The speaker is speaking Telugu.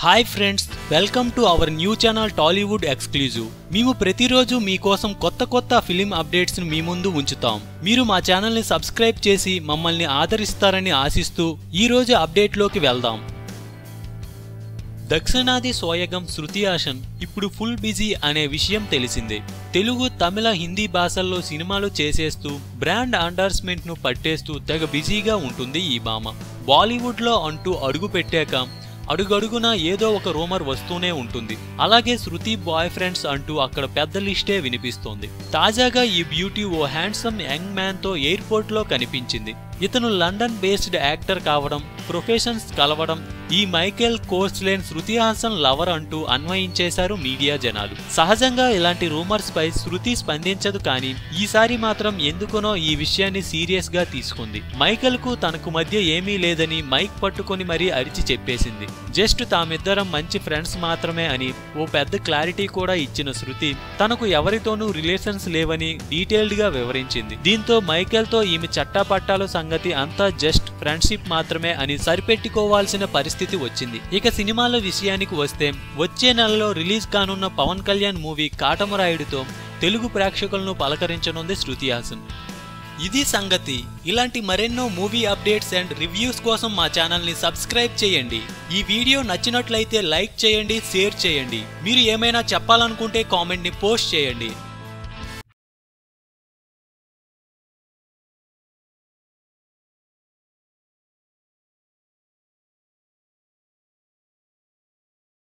hi friends welcome to our new channel Tollywood exclusive మేము ప్రతిరోజు మీకోసం కొత్త కొత్త ఫిలిం అప్డేట్స్ను మీ ముందు ఉంచుతాం మీరు మా ఛానల్ని సబ్స్క్రైబ్ చేసి మమ్మల్ని ఆదరిస్తారని ఆశిస్తూ ఈ రోజు అప్డేట్లోకి వెళ్దాం దక్షిణాది సోయగం శృతి హాసన్ ఇప్పుడు ఫుల్ బిజీ అనే విషయం తెలిసిందే తెలుగు తమిళ హిందీ భాషల్లో సినిమాలు చేసేస్తూ బ్రాండ్ అండర్స్మెంట్ ను పట్టేస్తూ తెగ బిజీగా ఉంటుంది ఈ భామ బాలీవుడ్ లో అంటూ అడుగు పెట్టాక అడుగడుగునా ఏదో ఒక రూమర్ వస్తూనే ఉంటుంది అలాగే శృతి బాయ్ ఫ్రెండ్స్ అంటూ అక్కడ పెద్ద లిస్టే వినిపిస్తోంది తాజాగా ఈ బ్యూటీ ఓ హ్యాండ్సమ్ యంగ్ మ్యాన్ తో ఎయిర్పోర్ట్ లో కనిపించింది ఇతను లండన్ బేస్డ్ యాక్టర్ కావడం ప్రొఫెషన్స్ కలవడం ఈ Michael Corsale Shruti Haasan lover అంటూ అన్వయించేశారు మీడియా జనాలు సహజంగా ఇలాంటి రూమర్స్ పై శృతి స్పందించదు కానీ ఈసారి మాత్రం ఎందుకునో ఈ విషయాన్ని సీరియస్ గా తీసుకుంది మైకేల్ కు తనకు మధ్య ఏమీ లేదని మైక్ పట్టుకొని మరీ అరిచి చెప్పేసింది జస్ట్ తామిద్దరం మంచి ఫ్రెండ్స్ మాత్రమే అని ఓ పెద్ద క్లారిటీ కూడా ఇచ్చిన శృతి తనకు ఎవరితోనూ రిలేషన్స్ లేవని డీటెయిల్డ్ గా వివరించింది దీంతో మైకేల్ తో ఈమె చట్టాపట్టాల సంగతి అంతా జస్ట్ ఫ్రెండ్షిప్ మాత్రమే అని సరిపెట్టుకోవాల్సిన పరిస్థితి వచ్చింది ఇక సినిమాల విషయానికి వస్తే వచ్చే నెలలో రిలీజ్ కానున్న పవన్ కళ్యాణ్ మూవీ కాటమరాయుడితో తెలుగు ప్రేక్షకులను పలకరించనుంది శృతి హాసన్ ఇది సంగతి ఇలాంటి మరెన్నో మూవీ అప్డేట్స్ అండ్ రివ్యూస్ కోసం మా ఛానల్ని సబ్స్క్రైబ్ చేయండి ఈ వీడియో నచ్చినట్లయితే లైక్ చేయండి షేర్ చేయండి మీరు ఏమైనా చెప్పాలనుకుంటే కామెంట్ని పోస్ట్ చేయండి